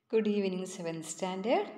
good evening seventh standard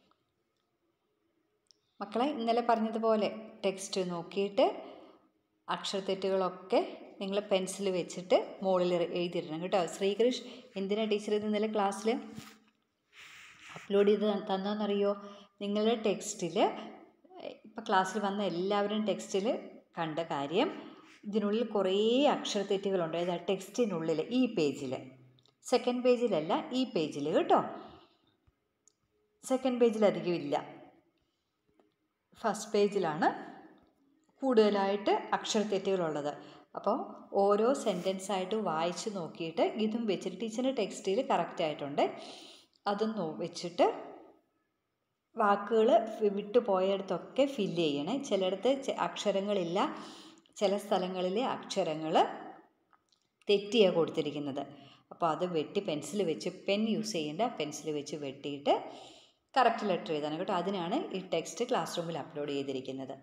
മക്കളെ ഇന്നലെ പറഞ്ഞതുപോലെ ടെക്സ്റ്റ് നോക്കിയിട്ട് അക്ഷരത്തെറ്റുകളൊക്കെ നിങ്ങൾ പെൻസിൽ വെച്ചിട്ട് മുകളിൽ എഴുതിയിടണം കേട്ടോ ശ്രീകൃഷ് എന്തിനാ ടീച്ചർ ഇത് ഇന്നലെ ക്ലാസ്സിൽ അപ്ലോഡ് ചെയ്ത് തന്നതെന്നറിയോ നിങ്ങളുടെ ടെക്സ്റ്റിൽ ഇപ്പം ക്ലാസ്സിൽ വന്ന എല്ലാവരും ടെക്സ്റ്റിൽ കണ്ട കാര്യം ഇതിനുള്ളിൽ കുറേ അക്ഷരത്തെറ്റുകളുണ്ട് അതായത് ടെക്സ്റ്റിനുള്ളിൽ ഈ പേജിൽ സെക്കൻഡ് പേജിലല്ല ഈ പേജിൽ കേട്ടോ സെക്കൻഡ് പേജിൽ അധികം ഇല്ല ഫസ്റ്റ് പേജിലാണ് കൂടുതലായിട്ട് അക്ഷരത്തെറ്റുകളുള്ളത് അപ്പോൾ ഓരോ സെൻറ്റൻസ് ആയിട്ട് വായിച്ച് നോക്കിയിട്ട് ഇതും വെച്ചിട്ട് ടീച്ചറിൻ്റെ ടെക്സ്റ്റിൽ കറക്റ്റ് ആയിട്ടുണ്ട് അതും നോ വെച്ചിട്ട് വാക്കുകൾ വിട്ടു പോയയിടത്തൊക്കെ ഫില്ല് ചെയ്യണേ ചിലയിടത്ത് അക്ഷരങ്ങളില്ല ചില സ്ഥലങ്ങളിലെ അക്ഷരങ്ങൾ തെറ്റിയാണ് കൊടുത്തിരിക്കുന്നത് അപ്പോൾ അത് വെട്ടി പെൻസിൽ വെച്ച് പെൻ യൂസ് ചെയ്യേണ്ട പെൻസിൽ വെച്ച് വെട്ടിയിട്ട് കറക്റ്റ് ലെറ്റർ എഴുതാൻ കേട്ടോ അതിനാണ് ഈ ടെക്സ്റ്റ് ക്ലാസ് റൂമിൽ അപ്ലോഡ് ചെയ്തിരിക്കുന്നത്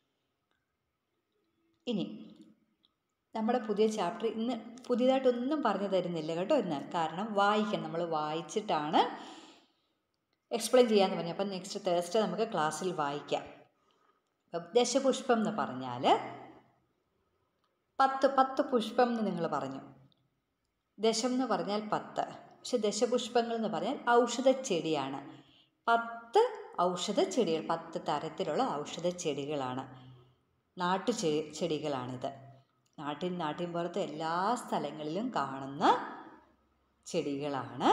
ഇനി നമ്മുടെ പുതിയ ചാപ്റ്റർ ഇന്ന് പുതിയതായിട്ടൊന്നും പറഞ്ഞു തരുന്നില്ല കേട്ടോ ഇന്ന് കാരണം വായിക്കണം നമ്മൾ വായിച്ചിട്ടാണ് എക്സ്പ്ലെയിൻ ചെയ്യാമെന്ന് പറഞ്ഞു അപ്പം നെക്സ്റ്റ് തേഴ്സ്ഡേ നമുക്ക് ക്ലാസ്സിൽ വായിക്കാം അപ്പം ദശപുഷ്പം എന്ന് പറഞ്ഞാൽ പത്ത് പത്ത് പുഷ്പം എന്ന് നിങ്ങൾ പറഞ്ഞു ദശം എന്ന് പറഞ്ഞാൽ പത്ത് പക്ഷെ ദശപുഷ്പങ്ങൾ എന്ന് പറഞ്ഞാൽ ഔഷധ ചെടിയാണ് പത്ത് ഔഷധ ചെടികൾ പത്ത് തരത്തിലുള്ള ഔഷധ ചെടികളാണ് നാട്ടു ചെ ചെടികളാണിത് നാട്ടിൻ നാട്ടിൻപുറത്ത് എല്ലാ സ്ഥലങ്ങളിലും കാണുന്ന ചെടികളാണ്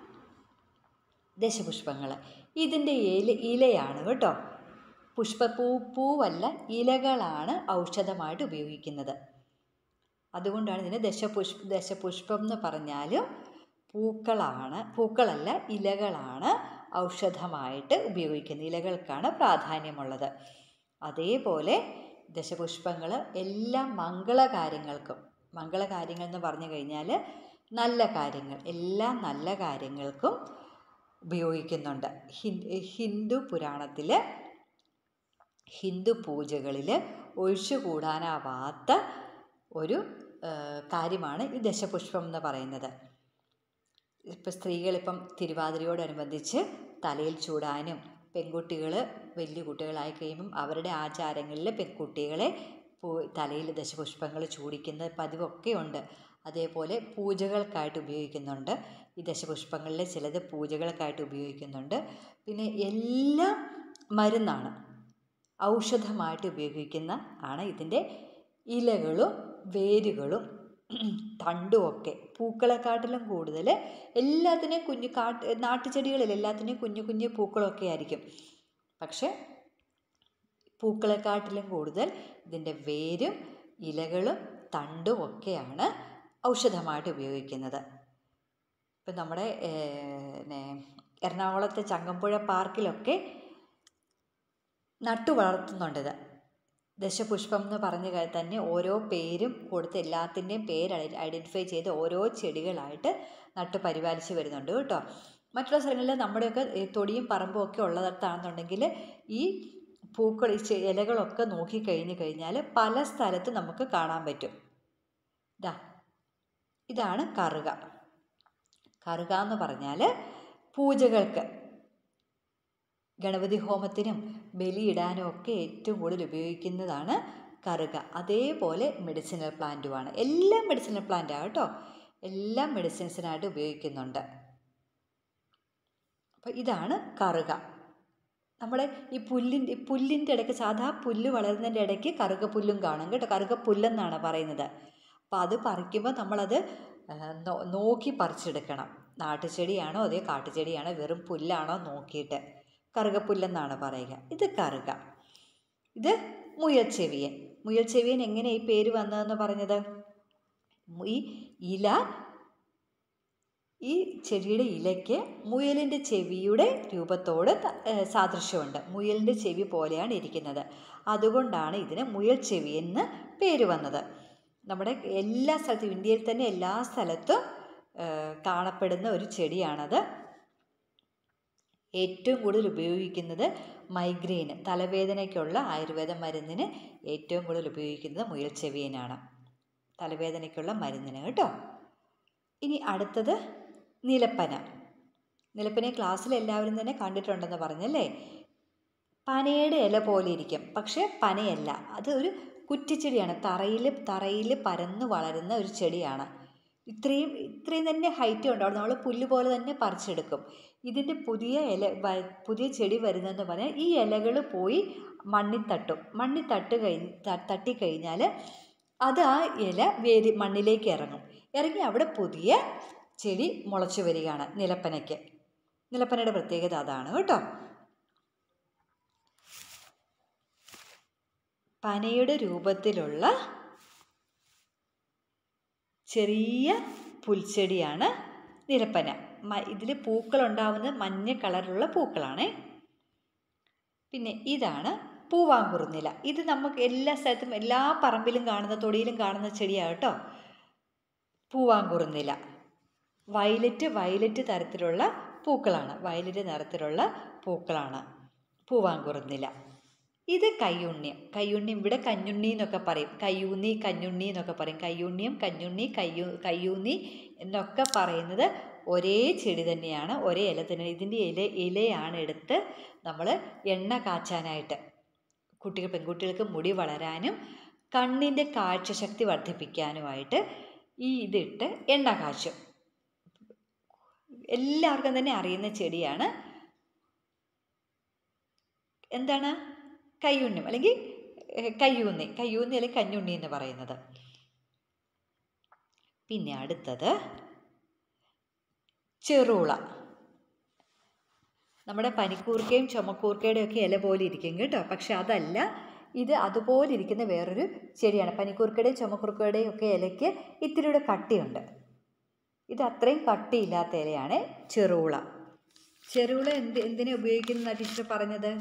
ദശപുഷ്പങ്ങൾ ഇതിൻ്റെ ഇല ഇലയാണ് കേട്ടോ പുഷ്പപ്പൂ പൂവല്ല ഇലകളാണ് ഔഷധമായിട്ട് ഉപയോഗിക്കുന്നത് അതുകൊണ്ടാണ് ഇതിന് ദശപുഷ് ദശപുഷ്പം എന്ന് പറഞ്ഞാലും പൂക്കളാണ് പൂക്കളല്ല ഇലകളാണ് ഔഷധമായിട്ട് ഉപയോഗിക്കുന്നത് ഇലകൾക്കാണ് പ്രാധാന്യമുള്ളത് അതേപോലെ ദശപുഷ്പങ്ങൾ എല്ലാ മംഗളകാര്യങ്ങൾക്കും മംഗളകാര്യങ്ങൾ എന്ന് പറഞ്ഞു കഴിഞ്ഞാൽ നല്ല കാര്യങ്ങൾ എല്ലാ നല്ല കാര്യങ്ങൾക്കും ഉപയോഗിക്കുന്നുണ്ട് ഹിന്ദു പുരാണത്തിൽ ഹിന്ദു പൂജകളിൽ ഒഴിച്ചുകൂടാനാവാത്ത ഒരു കാര്യമാണ് ഈ ദശപുഷ്പം എന്ന് പറയുന്നത് ഇപ്പം സ്ത്രീകളിപ്പം തിരുവാതിരയോടനുബന്ധിച്ച് തലയിൽ ചൂടാനും പെൺകുട്ടികൾ വലിയ കുട്ടികളായി കഴിയുമ്പം അവരുടെ ആചാരങ്ങളിൽ പെൺകുട്ടികളെ പൂ തലയിൽ ദശപുഷ്പങ്ങൾ ചൂടിക്കുന്ന പതിവൊക്കെ ഉണ്ട് അതേപോലെ പൂജകൾക്കായിട്ട് ഉപയോഗിക്കുന്നുണ്ട് ഈ ദശപുഷ്പങ്ങളിൽ ചിലത് പൂജകൾക്കായിട്ട് ഉപയോഗിക്കുന്നുണ്ട് പിന്നെ എല്ലാം മരുന്നാണ് ഔഷധമായിട്ട് ഉപയോഗിക്കുന്ന ആണ് ഇതിൻ്റെ ഇലകളും വേരുകളും തണ്ടുമൊക്കെ പൂക്കളെക്കാട്ടിലും കൂടുതൽ എല്ലാത്തിനെയും കുഞ്ഞു കാട്ട് നാട്ടുചെടികളിൽ എല്ലാത്തിനെയും കുഞ്ഞു കുഞ്ഞു പൂക്കളൊക്കെ ആയിരിക്കും പക്ഷെ പൂക്കളെക്കാട്ടിലും കൂടുതൽ ഇതിൻ്റെ വേരും ഇലകളും തണ്ടും ഒക്കെയാണ് ഔഷധമായിട്ട് ഉപയോഗിക്കുന്നത് ഇപ്പം നമ്മുടെ പിന്നെ എറണാകുളത്തെ ചങ്ങമ്പുഴ പാർക്കിലൊക്കെ നട്ടു വളർത്തുന്നുണ്ടിത് ദശപുഷ്പം എന്ന് പറഞ്ഞ തന്നെ ഓരോ പേരും കൊടുത്ത് എല്ലാത്തിൻ്റെയും പേര് ഐഡൻറ്റിഫൈ ചെയ്ത് ഓരോ ചെടികളായിട്ട് നട്ടു പരിപാലിച്ച് വരുന്നുണ്ട് കേട്ടോ മറ്റുള്ള സ്ഥലങ്ങളിൽ നമ്മുടെയൊക്കെ തൊടിയും പറമ്പും ഒക്കെ ഉള്ളിടത്താണെന്നുണ്ടെങ്കിൽ ഈ പൂക്കൾ ഈ ഇലകളൊക്കെ നോക്കിക്കഴിഞ്ഞ് കഴിഞ്ഞാൽ പല സ്ഥലത്തും നമുക്ക് കാണാൻ പറ്റും ഇതാ ഇതാണ് കറുക കറുക എന്ന് പറഞ്ഞാൽ പൂജകൾക്ക് ഗണപതി ഹോമത്തിനും ബലിയിടാനും ഒക്കെ ഏറ്റവും കൂടുതൽ ഉപയോഗിക്കുന്നതാണ് കറുക അതേപോലെ മെഡിസിനൽ പ്ലാന്റുമാണ് എല്ലാം മെഡിസിനൽ പ്ലാന്റാണ് കേട്ടോ എല്ലാം മെഡിസിൻസിനായിട്ട് ഉപയോഗിക്കുന്നുണ്ട് അപ്പോൾ ഇതാണ് കറുക നമ്മുടെ ഈ പുല്ലിൻ്റെ പുല്ലിൻ്റെ ഇടയ്ക്ക് സാധാ പുല്ല് വളരുന്നതിൻ്റെ ഇടയ്ക്ക് കറുക പുല്ലും കാണും കേട്ടോ കറുക പുല്ലെന്നാണ് പറയുന്നത് അപ്പോൾ അത് പറിക്കുമ്പോൾ നമ്മളത് നോക്കി പറിച്ചെടുക്കണം നാട്ടുചെടിയാണോ അതേ കാട്ടുചെടിയാണോ വെറും പുല്ലാണോ നോക്കിയിട്ട് കറുകപ്പുല്ലെന്നാണ് പറയുക ഇത് കറുക ഇത് മുയൽച്ചെവിയൻ മുയൽച്ചെവിയൻ എങ്ങനെ ഈ പേര് വന്നതെന്ന് പറഞ്ഞത് ഈ ഇല ഈ ചെടിയുടെ ഇലയ്ക്ക് മുയലിൻ്റെ ചെവിയുടെ രൂപത്തോട് സാദൃശ്യമുണ്ട് മുയലിൻ്റെ ചെവി പോലെയാണ് ഇരിക്കുന്നത് അതുകൊണ്ടാണ് ഇതിന് മുയൽ ചെവി എന്ന് പേര് വന്നത് നമ്മുടെ എല്ലാ സ്ഥലത്തും ഇന്ത്യയിൽ തന്നെ എല്ലാ സ്ഥലത്തും കാണപ്പെടുന്ന ഒരു ചെടിയാണത് ഏറ്റവും കൂടുതൽ ഉപയോഗിക്കുന്നത് മൈഗ്രെയിന് തലവേദനയ്ക്കുള്ള ആയുർവേദ മരുന്നിന് ഏറ്റവും കൂടുതൽ ഉപയോഗിക്കുന്നത് മുയൽ ചെവിയനാണ് തലവേദനയ്ക്കുള്ള മരുന്നിന് കേട്ടോ ഇനി അടുത്തത് നിലപ്പന നിലപ്പനെ ക്ലാസ്സിൽ എല്ലാവരും തന്നെ കണ്ടിട്ടുണ്ടെന്ന് പറഞ്ഞല്ലേ പനയുടെ ഇല പോലെ ഇരിക്കും പക്ഷേ പനയല്ല അത് ഒരു കുറ്റിച്ചെടിയാണ് തറയിൽ തറയിൽ പരന്നു വളരുന്ന ഒരു ചെടിയാണ് ഇത്രയും ഇത്രയും തന്നെ ഹൈറ്റ് ഉണ്ടാവും നമ്മൾ പുല്ല് പോലെ തന്നെ പറിച്ചെടുക്കും ഇതിൻ്റെ പുതിയ ഇല വ- പുതിയ ചെടി വരുന്നതെന്ന് പറഞ്ഞാൽ ഈ ഇലകൾ പോയി മണ്ണിൽ തട്ടും മണ്ണിൽ തട്ട് കഴിഞ്ഞ് ത- തട്ടിക്കഴിഞ്ഞാൽ അത് ആ ഇല വേര് മണ്ണിലേക്ക് ഇറങ്ങും ഇറങ്ങി അവിടെ പുതിയ ചെടി മുളച്ചു വരികയാണ് നിലപ്പനയ്ക്ക് നിലപ്പനയുടെ പ്രത്യേകത അതാണ് കേട്ടോ പനയുടെ രൂപത്തിലുള്ള ചെറിയ പുൽച്ചെടിയാണ് നിലപ്പന ഇതിൽ പൂക്കളുണ്ടാവുന്നത് മഞ്ഞ കളറുള്ള പൂക്കളാണേ പിന്നെ ഇതാണ് പൂവാങ്കുറുന്നില ഇത് നമുക്ക് എല്ലാ സ്ഥലത്തും എല്ലാ പറമ്പിലും കാണുന്ന തൊടിയിലും കാണുന്ന ചെടിയാണ് കേട്ടോ പൂവാങ്കുറുന്നില വയലറ്റ് വയലറ്റ് തരത്തിലുള്ള പൂക്കളാണ് വയലറ്റ് നിറത്തിലുള്ള പൂക്കളാണ് പൂവാങ്കുറുന്നില ഇത് കയ്യുണ്ണിയം കയ്യുണ്ണിയം ഇവിടെ കഞ്ഞുണ്ണി എന്നൊക്കെ പറയും കയ്യൂന്നി കഞ്ഞുണ്ണി എന്നൊക്കെ പറയും കയ്യുണ്ണിയം കഞ്ഞുണ്ണി കയ്യു കയ്യൂന്നി എന്നൊക്കെ പറയുന്നത് ഒരേ ചെടി തന്നെയാണ് ഒരേ ഇല തന്നെ ഇതിൻ്റെ ഇല ഇലയാണ് എടുത്ത് നമ്മൾ എണ്ണ കാച്ചാനായിട്ട് കുട്ടികൾ പെൺകുട്ടികൾക്ക് മുടി വളരാനും കണ്ണിൻ്റെ കാഴ്ചശക്തി വർദ്ധിപ്പിക്കാനുമായിട്ട് ഈ ഇതിട്ട് എണ്ണ കാച്ചും എല്ലാവർക്കും തന്നെ അറിയുന്ന ചെടിയാണ് എന്താണ് കയ്യുണ്ണിം അല്ലെങ്കിൽ ഏഹ്, കയ്യൂന്നി കയ്യൂന്നി അല്ലെങ്കിൽ കഞ്ഞുണ്ണി എന്ന് പറയുന്നത് പിന്നെ അടുത്തത് ചെറുള നമ്മുടെ പനിക്കൂർക്കയും ചുമക്കൂർക്കയുടെ ഒക്കെ ഇല പോലെ ഇരിക്കും കേട്ടോ പക്ഷെ അതല്ല ഇത് അതുപോലെ ഇരിക്കുന്ന വേറൊരു ചെടിയാണ് പനിക്കൂർക്കയുടെയും ചുമക്കൂർക്കയുടെയും ഒക്കെ ഇലയ്ക്ക് ഇത്തിരിയുടെ കട്ടിയുണ്ട് ഇത് അത്രയും കട്ടിയില്ലാത്ത ഇലയാണ് ചെറുള ചെറുള എന്ത് എന്തിനെ ഉപയോഗിക്കുന്ന ടീച്ചർ പറഞ്ഞത്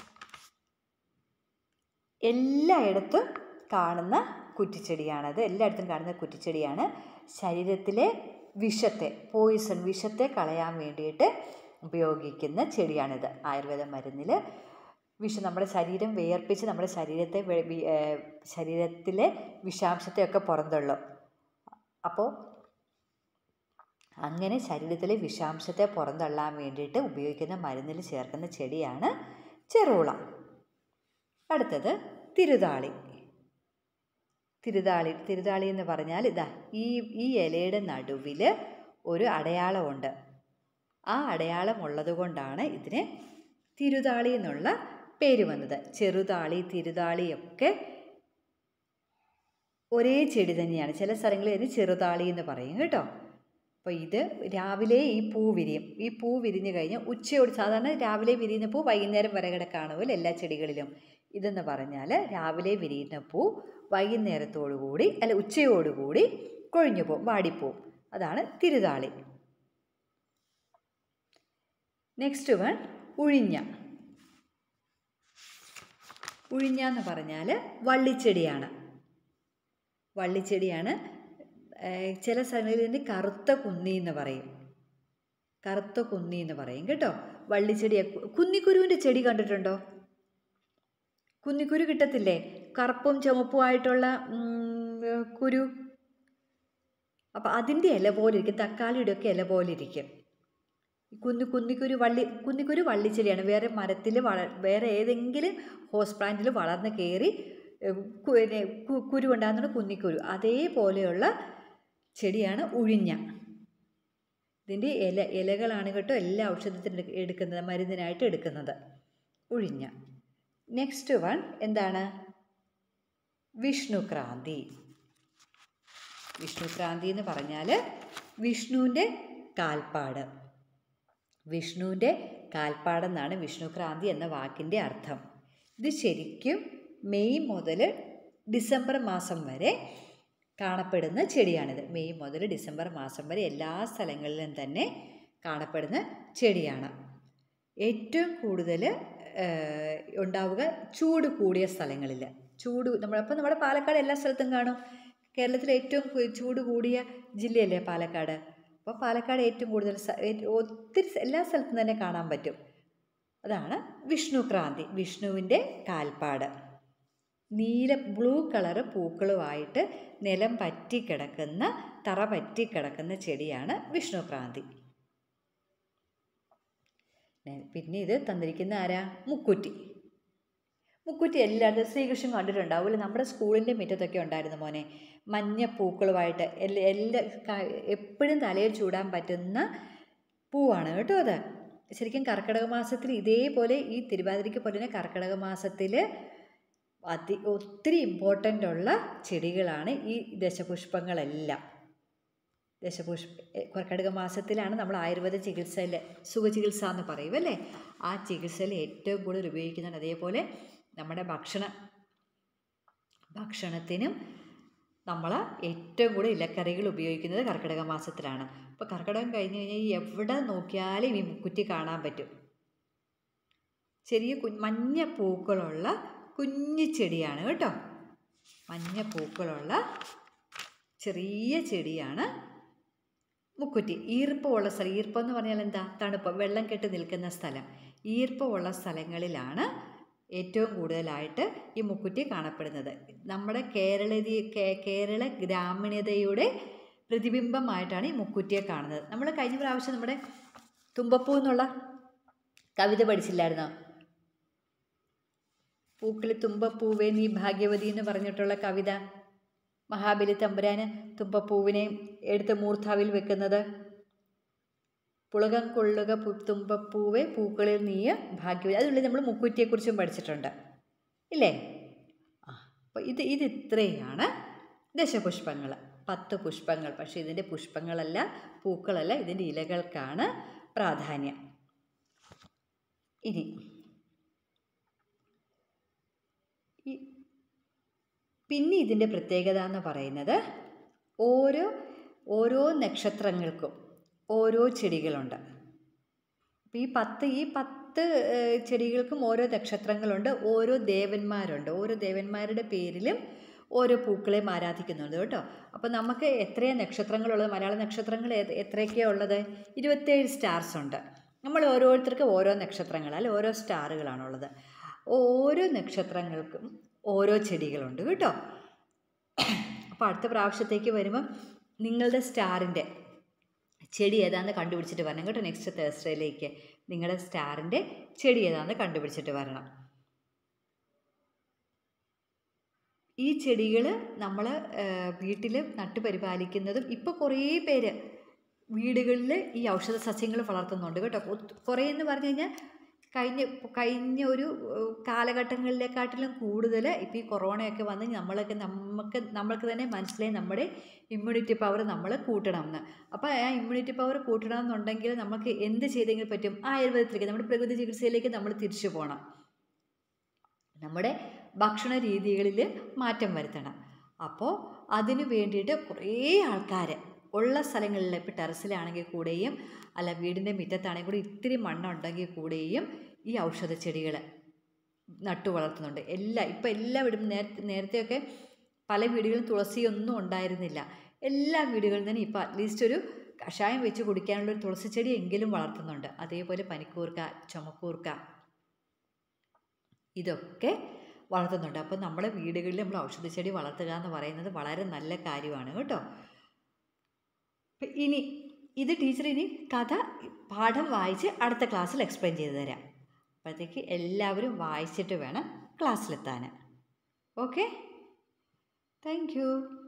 എല്ലായിടത്തും കാണുന്ന കുറ്റിച്ചെടിയാണത് എല്ലായിടത്തും കാണുന്ന കുറ്റിച്ചെടിയാണ് ശരീരത്തിലെ വിഷത്തെ പോയിസൺ വിഷത്തെ കളയാൻ വേണ്ടിയിട്ട് ഉപയോഗിക്കുന്ന ചെടിയാണിത് ആയുർവേദ മരുന്നിൽ വിഷം നമ്മുടെ ശരീരം വിയർപ്പിച്ച് നമ്മുടെ ശരീരത്തെ വെ- വി- ഏഹ് ശരീരത്തിലെ വിഷാംശത്തെയൊക്കെ പുറന്തള്ളും അപ്പോൾ അങ്ങനെ ശരീരത്തിലെ വിഷാംശത്തെ പുറന്തള്ളാൻ വേണ്ടിയിട്ട് ഉപയോഗിക്കുന്ന മരുന്നിൽ ചേർക്കുന്ന ചെടിയാണ് ചെറുള അടുത്തത് തിരുതാളി തിരുതാളി തിരുതാളി എന്ന് പറഞ്ഞാൽ ഇതാ ഈ ഈ ഇലയുടെ നടുവിൽ ഒരു അടയാളമുണ്ട് ആ അടയാളം ഉള്ളത് കൊണ്ടാണ് ഇതിന് തിരുതാളി എന്നുള്ള പേര് വന്നത് ചെറുതാളി തിരുതാളി ഒക്കെ ഒരേ ചെടി തന്നെയാണ് ചില സ്ഥലങ്ങളിൽ ഇതിന് ചെറുതാളി എന്ന് പറയും കേട്ടോ അപ്പോൾ ഇത് രാവിലെ ഈ പൂ വിരിയും ഈ പൂ വിരിഞ്ഞു കഴിഞ്ഞാൽ ഉച്ചയോട് സാധാരണ രാവിലെ വിരിയുന്ന പൂ വൈകുന്നേരം വരെ കൂടെ കാണുമല്ലോ എല്ലാ ചെടികളിലും ഇതെന്ന് പറഞ്ഞാൽ രാവിലെ വിരിയുന്ന പൂ വൈകുന്നേരത്തോടു കൂടി അല്ല ഉച്ചയോടുകൂടി കൊഴിഞ്ഞു പോവും വാടിപ്പോവും അതാണ് തിരുതാളി നെക്സ്റ്റ് വൺ ഉഴിഞ്ഞ ഉഴിഞ്ഞ എന്ന് പറഞ്ഞാൽ വള്ളിച്ചെടിയാണ് വള്ളിച്ചെടിയാണ് ഏഹ് ചില സ്ഥലങ്ങളിൽ ഇതിന് കറുത്ത കുന്നി എന്ന് പറയും കറുത്ത കുന്നി എന്ന് പറയും കേട്ടോ വള്ളിച്ചെടി കുന്നിക്കുരുവിൻ്റെ ചെടി കണ്ടിട്ടുണ്ടോ കുന്നിക്കുരു കിട്ടത്തില്ലേ കറുപ്പും ചുമപ്പുമായിട്ടുള്ള ഉം, കുരു അപ്പം അതിൻ്റെ ഇല പോലെ ഇരിക്കും തക്കാളിയുടെ ഒക്കെ ഇല പോലെ ഇരിക്കും കുന്നു കുന്നിക്കുരു വള്ളി കുന്നിക്കുരു വള്ളിച്ചെടിയാണ് വേറെ മരത്തിൽ വള വേറെ ഏതെങ്കിലും ഹോസ് പ്ലാന്റിൽ വളർന്ന് കയറി ഏഹ്, കു- പിന്നെ കു- കുരു ഉണ്ടാകുന്ന കുന്നിക്കുരു അതേപോലെയുള്ള ചെടിയാണ് ഉഴിഞ്ഞ ഇതിൻ്റെ ഇല ഇലകളാണ് കേട്ടോ എല്ലാ ഔഷധത്തിന് എടുക്ക- എടുക്കുന്നത് മരുന്നിനായിട്ട് എടുക്കുന്നത് ഉഴിഞ്ഞ നെക്സ്റ്റ് വൺ എന്താണ് വിഷ്ണുക്രാന്തി വിഷ്ണുക്രാന്തി എന്ന് പറഞ്ഞാൽ വിഷ്ണുവിൻ്റെ കാൽപ്പാട് വിഷ്ണുവിൻ്റെ കാൽപ്പാടെന്നാണ് വിഷ്ണുക്രാന്തി എന്ന വാക്കിൻ്റെ അർത്ഥം ഇത് ശരിക്കും മെയ് മുതൽ ഡിസംബർ മാസം വരെ കാണപ്പെടുന്ന ചെടിയാണിത് മെയ് മുതൽ ഡിസംബർ മാസം വരെ എല്ലാ സ്ഥലങ്ങളിലും തന്നെ കാണപ്പെടുന്ന ചെടിയാണ് ഏറ്റവും കൂടുതൽ ഉണ്ടാവുക ചൂട് കൂടിയ സ്ഥലങ്ങളിൽ ചൂട് നമ്മളപ്പോൾ നമ്മുടെ പാലക്കാട് എല്ലാ സ്ഥലത്തും കാണും കേരളത്തിലെ ഏറ്റവും കു- ചൂട് കൂടിയ ജില്ലയല്ലേ പാലക്കാട് അപ്പോൾ പാലക്കാട് ഏറ്റവും കൂടുതൽ സ്ഥ- ഏ- ഒത്തിരി സ്ഥ- എല്ലാ സ്ഥലത്തും തന്നെ കാണാൻ പറ്റും അതാണ് വിഷ്ണുക്രാന്തി വിഷ്ണുവിൻ്റെ കാൽപ്പാട് നീല ബ്ലൂ കളറ് പൂക്കളുമായിട്ട് നിലം പറ്റിക്കിടക്കുന്ന തറ പറ്റിക്കിടക്കുന്ന ചെടിയാണ് വിഷ്ണുക്രാന്തി പിന്നെ- പിന്നെ ഇത് തന്നിരിക്കുന്ന ആരാ മുക്കുറ്റി മുക്കുറ്റി എല്ലായിടത്തും ശ്രീകൃഷ്ണൻ കണ്ടിട്ടുണ്ടാവില്ല നമ്മുടെ സ്കൂളിൻ്റെ മുറ്റത്തൊക്കെ ഉണ്ടായിരുന്നു മോനെ മഞ്ഞ പൂക്കളുമായിട്ട് എല്ലാ എല്ലാ ക- എപ്പോഴും തലയിൽ ചൂടാൻ പറ്റുന്ന പൂവാണ് കേട്ടോ അത് ശരിക്കും കർക്കിടക മാസത്തിൽ ഇതേപോലെ ഈ തിരുവാതിരയ്ക്ക് പോലെ തന്നെ കർക്കിടക മാസത്തിൽ അതി ഒത്തിരി ഇമ്പോർട്ടൻ്റ് ഉള്ള ചെടികളാണ് ഈ ദശപുഷ്പങ്ങളെല്ലാം ദശപുഷ്പ എ, കർക്കിടക മാസത്തിലാണ് നമ്മൾ ആയുർവേദ ചികിത്സയിൽ സുഖചികിത്സ എന്ന് പറയും അല്ലേ ആ ചികിത്സയിൽ ഏറ്റവും കൂടുതൽ ഉപയോഗിക്കുന്നുണ്ട് അതേപോലെ നമ്മുടെ ഭക്ഷണ ഭക്ഷണത്തിനും നമ്മൾ ഏറ്റവും കൂടുതൽ ഇലക്കറികൾ ഉപയോഗിക്കുന്നത് കർക്കിടക മാസത്തിലാണ് അപ്പോൾ കർക്കിടകം കഴിഞ്ഞ് കഴിഞ്ഞാൽ ഈ എവിടെ നോക്കിയാലും ഈ മുക്കുറ്റി കാണാൻ പറ്റും ചെറിയ കു മഞ്ഞ പൂക്കളുള്ള കുഞ്ഞു ചെടിയാണ് കേട്ടോ മഞ്ഞ പൂക്കളുള്ള ചെറിയ ചെടിയാണ് മുക്കുറ്റി ഈർപ്പമുള്ള സ്ഥലം ഈർപ്പം എന്ന് പറഞ്ഞാൽ എന്താ തണുപ്പ് വെള്ളം കെട്ടി നിൽക്കുന്ന സ്ഥലം ഈർപ്പമുള്ള സ്ഥലങ്ങളിലാണ് ഏറ്റവും കൂടുതലായിട്ട് ഈ മുക്കുറ്റി കാണപ്പെടുന്നത് നമ്മുടെ കേരളീയ കേ- കേരള ഗ്രാമീണതയുടെ പ്രതിബിംബമായിട്ടാണ് ഈ മുക്കുറ്റിയെ കാണുന്നത് നമ്മൾ കഴിഞ്ഞ പ്രാവശ്യം നമ്മുടെ തുമ്പപ്പൂ എന്നുള്ള കവിത പഠിച്ചില്ലായിരുന്നോ പൂക്കളിൽ തുമ്പപ്പൂവേ നീ ഭാഗ്യവതി എന്ന് പറഞ്ഞിട്ടുള്ള കവിത മഹാബലി തമ്പുരാന് തുമ്പപ്പൂവിനെ എടുത്ത് മൂർധാവിൽ വെക്കുന്നത് പുളകം കൊള്ളുക പു തുമ്പപ്പൂവെ പൂക്കളിൽ നീയ ഭാഗ്യവതി അതുള്ളിൽ നമ്മൾ മുക്കുറ്റിയെക്കുറിച്ചും പഠിച്ചിട്ടുണ്ട് ഇല്ലേ ആ അപ്പോൾ ഇത് ഇത് ഇത്രയാണ് ദശപുഷ്പങ്ങൾ പത്ത് പുഷ്പങ്ങൾ പക്ഷേ ഇതിൻ്റെ പുഷ്പങ്ങളല്ല പൂക്കളല്ല ഇതിൻ്റെ ഇലകൾക്കാണ് പ്രാധാന്യം ഇനി ഈ പിന്നെ ഇതിൻ്റെ പ്രത്യേകത എന്ന് പറയുന്നത് ഓരോ ഓരോ നക്ഷത്രങ്ങൾക്കും ഓരോ ചെടികളുണ്ട് അപ്പോൾ ഈ പത്ത് ഈ പത്ത് ഏഹ്, ചെടികൾക്കും ഓരോ നക്ഷത്രങ്ങളുണ്ട് ഓരോ ദേവന്മാരുണ്ട് ഓരോ ദേവന്മാരുടെ പേരിലും ഓരോ പൂക്കളെയും ആരാധിക്കുന്നുണ്ട് കേട്ടോ അപ്പോൾ നമുക്ക് എത്രയാണ് നക്ഷത്രങ്ങളുള്ളത് മലയാള നക്ഷത്രങ്ങൾ ഏത്- എത്രയൊക്കെയാണ് ഉള്ളത് ഇരുപത്തേഴ് സ്റ്റാർസ് ഉണ്ട് നമ്മൾ ഓരോരുത്തർക്കും ഓരോ നക്ഷത്രങ്ങൾ അല്ലെ ഓരോ സ്റ്റാറുകളാണുള്ളത് ഓരോ നക്ഷത്രങ്ങൾക്കും ഓരോ ചെടികളുണ്ട് കേട്ടോ അപ്പോൾ അടുത്ത പ്രാവശ്യത്തേക്ക് വരുമ്പം നിങ്ങളുടെ സ്റ്റാറിൻ്റെ ചെടി ഏതാണെന്ന് കണ്ടുപിടിച്ചിട്ട് വരണം കേട്ടോ നെക്സ്റ്റ് തേഴ്സ്ഡേയിലേക്ക് നിങ്ങളുടെ സ്റ്റാറിൻ്റെ ചെടി ഏതാണെന്ന് കണ്ടുപിടിച്ചിട്ട് വരണം ഈ ചെടികൾ നമ്മൾ വീട്ടിൽ നട്ടുപരിപാലിക്കുന്നതും ഇപ്പോൾ കുറേ പേര് വീടുകളിൽ ഈ ഔഷധ സസ്യങ്ങൾ വളർത്തുന്നുണ്ട് കേട്ടോ ഒത്ത്- കുറേ എന്ന് പറഞ്ഞു കഴിഞ്ഞാൽ കഴിഞ്ഞ കഴിഞ്ഞ ഒരു ഏഹ്, കാലഘട്ടങ്ങളിലെക്കാട്ടിലും കൂടുതൽ ഇപ്പോൾ ഈ കൊറോണയൊക്കെ വന്ന് നമ്മളൊക്കെ നമുക്ക് നമ്മൾക്ക് തന്നെ മനസ്സിലായി നമ്മുടെ ഇമ്മ്യൂണിറ്റി പവർ നമ്മൾ കൂട്ടണം എന്ന് അപ്പോൾ ആ ഇമ്മ്യൂണിറ്റി പവർ കൂട്ടണം എന്നുണ്ടെങ്കിൽ നമുക്ക് എന്ത് ചെയ്തെങ്കിലും പറ്റും ആയുർവേദത്തിലേക്ക് നമ്മുടെ പ്രകൃതി ചികിത്സയിലേക്ക് നമ്മൾ തിരിച്ചു പോകണം നമ്മുടെ ഭക്ഷണ രീതികളിൽ മാറ്റം വരുത്തണം അപ്പോൾ അതിന് വേണ്ടിയിട്ട് കുറേ ആൾക്കാർ ഉള്ള സ്ഥലങ്ങളിൽ ഇപ്പോൾ ടെറസിലാണെങ്കിൽ കൂടെയും അല്ല വീടിൻ്റെ മുറ്റത്താണെങ്കിൽ കൂടി ഇത്തിരി മണ്ണുണ്ടെങ്കിൽ കൂടെയും ഈ ഔഷധ ചെടികൾ നട്ടു വളർത്തുന്നുണ്ട് എല്ലാ ഇപ്പം എല്ലാ വീടും നേരത്തെ നേരത്തെയൊക്കെ പല വീടുകളിലും തുളസിയൊന്നും ഉണ്ടായിരുന്നില്ല എല്ലാ വീടുകളിൽ തന്നെ ഇപ്പോൾ അറ്റ്ലീസ്റ്റ് ഒരു കഷായം വെച്ച് കുടിക്കാനുള്ള ഒരു തുളസി ചെടി എങ്കിലും വളർത്തുന്നുണ്ട് അതേപോലെ പനിക്കൂർക്ക ചുമക്കൂർക്ക ഇതൊക്കെ വളർത്തുന്നുണ്ട് അപ്പോൾ നമ്മുടെ വീടുകളിൽ നമ്മൾ ഔഷധ ചെടി വളർത്തുക എന്ന് പറയുന്നത് വളരെ നല്ല കാര്യമാണ് കേട്ടോ ഇപ്പം ഇനി ഇത് ടീച്ചർ ഇനി കഥ പാഠം വായിച്ച് അടുത്ത ക്ലാസ്സിൽ എക്സ്പ്ലെയിൻ ചെയ്തു തരാം അപ്പോഴത്തേക്ക് എല്ലാവരും വായിച്ചിട്ട് വേണം ക്ലാസ്സിലെത്താൻ ഓക്കെ താങ്ക് യു